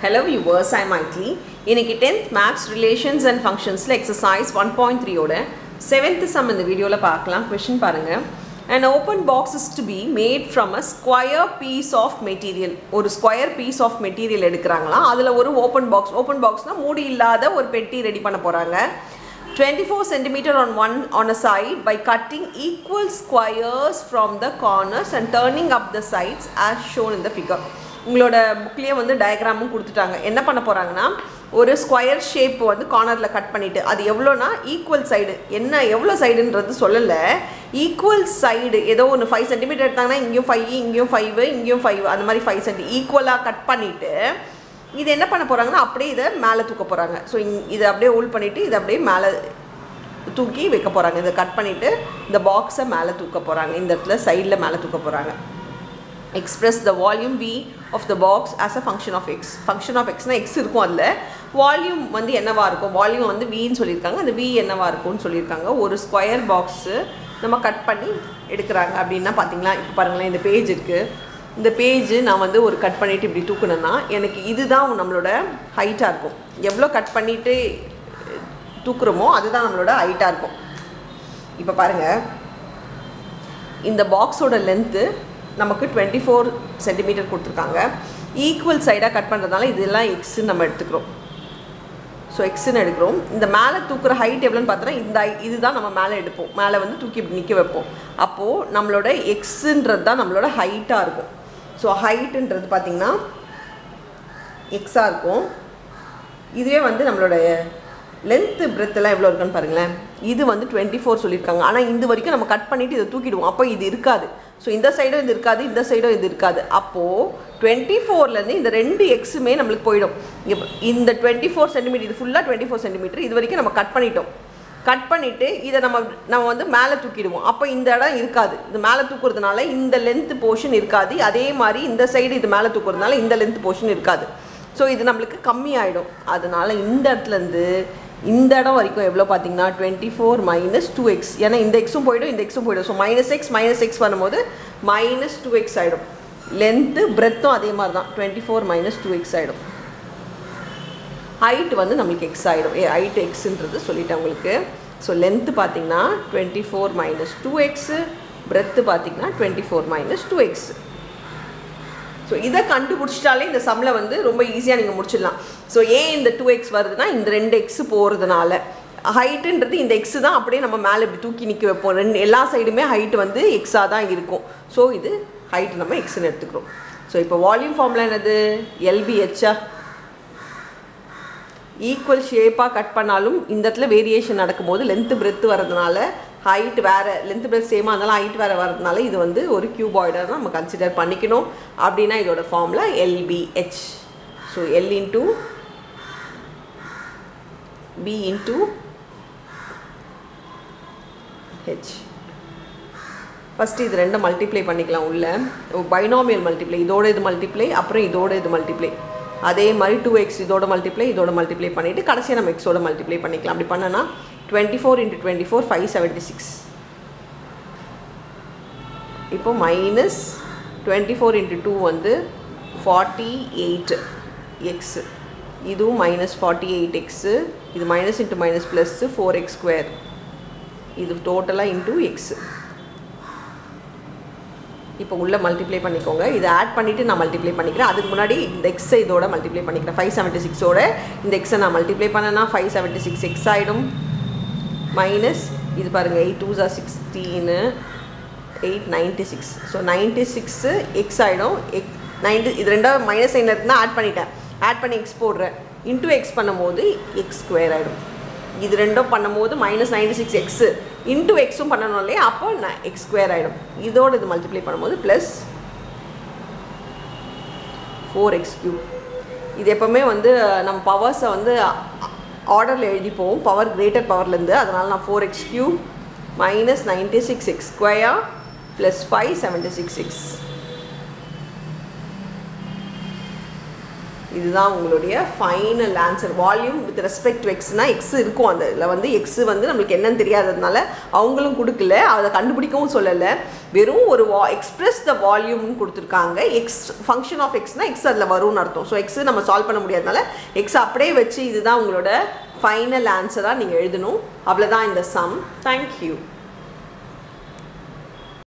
Hello viewers, I'm Maitli. இன்னைக்கு 10th maths relations and ஃபங்க்ஷன்ஸில் exercise one point த்ரீயோட seventh sum இந்த வீடியோவில் பார்க்கலாம் கொஷின் பாருங்கள் an open box is to be made from a square piece of material ஒரு square piece of material எடுக்கிறாங்களாம் அதில் ஒரு ஓப்பன் பாக்ஸ் ஓப்பன் பாக்ஸ்னால் மூடி இல்லாத ஒரு பெட்டி ரெடி பண்ண போகிறாங்க 24 centimeter on one on a side by cutting equal squares from the corners and turning up the sides as shown in the figure உங்களோட புக்லேயே வந்து டயக்ராமும் கொடுத்துட்டாங்க என்ன பண்ண போகிறாங்கன்னா ஒரு ஸ்கொயர் ஷேப் வந்து கார்னரில் கட் பண்ணிவிட்டு அது எவ்வளோனா ஈக்குவல் சைடு என்ன எவ்வளோ சைடுன்றது சொல்லலை ஈக்குவல் சைடு ஏதோ ஒன்று ஃபைவ் சென்டிமீட்டர் எடுத்தாங்கன்னா இங்கேயும் ஃபைவ் இங்கேயும் ஃபைவ் இங்கேயும் ஃபைவ் அந்த மாதிரி ஃபைவ் சென்டி ஈக்குவலாக கட் பண்ணிவிட்டு இது என்ன பண்ண போகிறாங்கன்னா அப்படியே இதை மேலே தூக்க போகிறாங்க ஸோ இதை அப்படியே ஹோல்ட் பண்ணிவிட்டு இதை அப்படியே மேலே தூக்கி வைக்க போகிறாங்க இதை கட் பண்ணிவிட்டு இந்த பாக்ஸை மேலே தூக்க போகிறாங்க இந்த இடத்துல சைடில் மேலே தூக்க போகிறாங்க express the volume V of the box as a function of x function of எக்ஸ்னால் எக்ஸ் இருக்கும் அதில் வால்யூம் வந்து என்னவா இருக்கும் வால்யூம் வந்து வின்னு சொல்லியிருக்காங்க அந்த வி என்னவா இருக்கும்னு சொல்லியிருக்காங்க ஒரு ஸ்கொயர் பாக்ஸு நம்ம கட் பண்ணி எடுக்கிறாங்க அப்படின்னா பார்த்தீங்களா இப்போ பாருங்களேன் இந்த பேஜ் இருக்குது இந்த பேஜ் நான் வந்து ஒரு கட் பண்ணிவிட்டு இப்படி தூக்குனேன்னா எனக்கு இதுதான் நம்மளோட ஹைட்டாக இருக்கும் எவ்வளோ கட் பண்ணிவிட்டு தூக்குறோமோ அதுதான் நம்மளோட ஹைட்டாக இருக்கும் இப்போ பாருங்கள் இந்த பாக்ஸோட லென்த்து நமக்கு டுவெண்ட்டி ஃபோர் சென்டிமீட்டர் கொடுத்துருக்காங்க ஈக்குவல் சைடாக கட் பண்ணுறதுனால இதெல்லாம் எக்ஸுன்னு நம்ம எடுத்துக்கிறோம் ஸோ எக்ஸுன்னு எடுக்கிறோம் இந்த மேலே தூக்குற ஹைட் எவ்வளோன்னு பார்த்தோன்னா இந்த இதுதான் நம்ம மேலே எடுப்போம் மேலே வந்து தூக்கி இப்படி நிற்க வைப்போம் அப்போது நம்மளோட எக்ஸுன்றது தான் நம்மளோட ஹைட்டாக இருக்கும் ஸோ ஹைட்டுன்றது பார்த்திங்கன்னா எக்ஸாக இருக்கும் இதுவே வந்து நம்மளோட லென்த்து பிரெத்தெல்லாம் எவ்வளோ இருக்குன்னு பாருங்களேன் இது வந்து டுவெண்ட்டி ஃபோர் சொல்லியிருக்காங்க ஆனால் இந்த வரைக்கும் நம்ம கட் பண்ணிவிட்டு இதை தூக்கிடுவோம் அப்போ இது இருக்காது ஸோ இந்த சைடும் இது இருக்காது இந்த சைடும் இது இருக்காது அப்போது டுவெண்ட்டி ஃபோர்லேருந்து இந்த ரெண்டு எக்ஸுமே நம்மளுக்கு போயிடும் இங்கே இந்த டுவெண்ட்டி ஃபோர் சென்டிமீட்டர் இது ஃபுல்லாக டுவெண்ட்டி ஃபோர் சென்டிமீட்டர் இது வரைக்கும் நம்ம கட் பண்ணிட்டோம் கட் பண்ணிவிட்டு இதை நம்ம நம்ம வந்து மேலே தூக்கிடுவோம் அப்போ இந்த இடம் இருக்காது இது மேலே தூக்குறதுனால இந்த லென்த் போர்ஷன் இருக்காது அதே மாதிரி இந்த சைடு இது மேலே தூக்குறதுனால இந்த லென்த் போர்ஷன் இருக்காது ஸோ இது நம்மளுக்கு கம்மியாயிடும் அதனால் இந்த இடத்துலேருந்து இந்த இடம் வரைக்கும் எவ்வளோ பார்த்தீங்கன்னா twenty four minus two x ஏன்னா இந்த எக்ஸும் போயிடும் இந்த எக்ஸும் போயிடும் so minus x minus x பண்ணும்போது மைனஸ் டூ எக்ஸ் ஆகிடும் லென்த்து பிரெத்தும் அதே மாதிரி தான் twenty four minus two x ஆகிடும் ஹைட் வந்து நம்மளுக்கு எக்ஸ் ஆகிடும் ஏ ஹைட் எக்ஸுன்றது சொல்லிட்டேன் உங்களுக்கு ஸோ லென்த்து பார்த்தீங்கன்னா twenty four minus two x breadth பார்த்தீங்கன்னா twenty four minus two x so இதை கண்டுபிடிச்சிட்டாலே இந்த சம்மில் வந்து ரொம்ப ஈஸியாக நீங்கள் முடிச்சிடலாம் ஸோ ஏன் இந்த டூ எக்ஸ் வருதுன்னா இந்த ரெண்டு எக்ஸ் போகிறதுனால ஹைட்டுன்றது இந்த எக்ஸு தான் அப்படியே நம்ம மேலே இப்படி தூக்கி நிற்க வைப்போம் ரெண்டு எல்லா சைடுமே ஹைட் வந்து எக்ஸாக தான் இருக்கும் ஸோ இது ஹைட் நம்ம எக்ஸ்ன்னு எடுத்துக்கிறோம் ஸோ இப்போ வால்யூம் ஃபார்மில் என்னது எல்பிஹெச்ஆ ஈக்குவல் ஷேப்பாக கட் பண்ணாலும் இந்த இடத்துல வேரியேஷன் நடக்கும்போது லென்த்து பிரெத்து வரதுனால ஹைட் வேறு லென்த் பிரெத் சேமாக இருந்தாலும் ஹைட் வேறு வரதுனால இது வந்து ஒரு கியூபாய்டாக தான் நம்ம கன்சிடர் பண்ணிக்கணும் அப்படின்னா இதோட ஃபார்மில் LBH so L into B into H first இது ரெண்டும் மல்டிப்ளை பண்ணிக்கலாம் உள்ள பைனாமியல் மல்டிப்ளை இதோட இது மல்டிப்ளை அப்புறம் இதோட இது மல்டிப்ளை அதே மாதிரி டூ எக்ஸ் இதோட மல்டிப்ளை இதோட மல்டிப்ளை பண்ணிவிட்டு கடைசியாக நம்ம எக்ஸோட மல்டிப்ளை பண்ணிக்கலாம் அப்படி பண்ணனா twenty four into twenty four five seventy six இப்போ minus twenty four into two வந்து ஃபார்ட்டி எயிட் எக்ஸு இதுவும் மைனஸ் ஃபார்ட்டி எயிட் எக்ஸு இது minus into minus plus four x square இது டோட்டலாக இன்ட்டு எக்ஸு இப்போ உள்ளே மல்டிப்ளை பண்ணிக்கோங்க இதை ஆட் பண்ணிவிட்டு நான் மல்டிப்ளை பண்ணிக்கிறேன் அதுக்கு முன்னாடி இந்த எக்ஸை இதோட மல்டிப்ளை பண்ணிக்கிறேன் ஃபைவ் செவன்ட்டி சிக்ஸோட இந்த எக்ஸை நான் மல்டிப்ளை பண்ணேன்னா ஃபைவ் செவன்ட்டி சிக்ஸ் எக்ஸ் ஆகிடும் மைனஸ் இது பாருங்கள் எயிட் டூ ஜார் sixteen eight ninety six so ninety six x ஆகிடும் எக் நைன்ட்டி இது ரெண்டாவது மைனஸ் சைனில் இருக்குன்னா ஆட் பண்ணிட்டேன் ஆட் பண்ணி எக்ஸ் போடுறேன் இன்டூ எக்ஸ் பண்ணும்போது எக்ஸ் ஸ்கொயர் ஆகிடும் இது ரெண்டும் பண்ணும்போது minus ninety six x into எக்ஸும் பண்ணணும் இல்லையா அப்போ நான் எக்ஸ் ஸ்கொயர் ஆகிடும் இதோடு இது மல்டிப்ளை பண்ணும்போது ப்ளஸ் ஃபோர் எக்ஸ் கியூப் இது எப்போவுமே வந்து நம்ம பவர்ஸை வந்து ஆர்டரில் எழுதிப்போம் பவர் கிரேட்டர் பவர்லேருந்து அதனால் நான் four x cube minus ninety six x square plus five seventy six x இதுதான் உங்களுடைய final answer volume with respect to எக்ஸ்னா எக்ஸ் இருக்கும் அந்த இதில் வந்து எக்ஸ் வந்து நம்மளுக்கு என்னன்னு தெரியாததுனால அவங்களும் கொடுக்கல அதை கண்டுபிடிக்கவும் சொல்லலை வெறும் ஒரு வா எக்ஸ்பிரஸ் த வால்யூம்னு கொடுத்துருக்காங்க எக்ஸ் ஃபங்க்ஷன் ஆஃப் எக்ஸ்னா எக்ஸ் அதில் வரும்னு அர்த்தம் ஸோ எக்ஸ் நம்ம சால்வ் பண்ண முடியாதனால எக்ஸ் அப்படியே வச்சு இதுதான் உங்களோட ஃபைனல் ஆன்சராக நீங்கள் எழுதணும் அவ்வளோதான் இந்த சம் தேங்க்யூ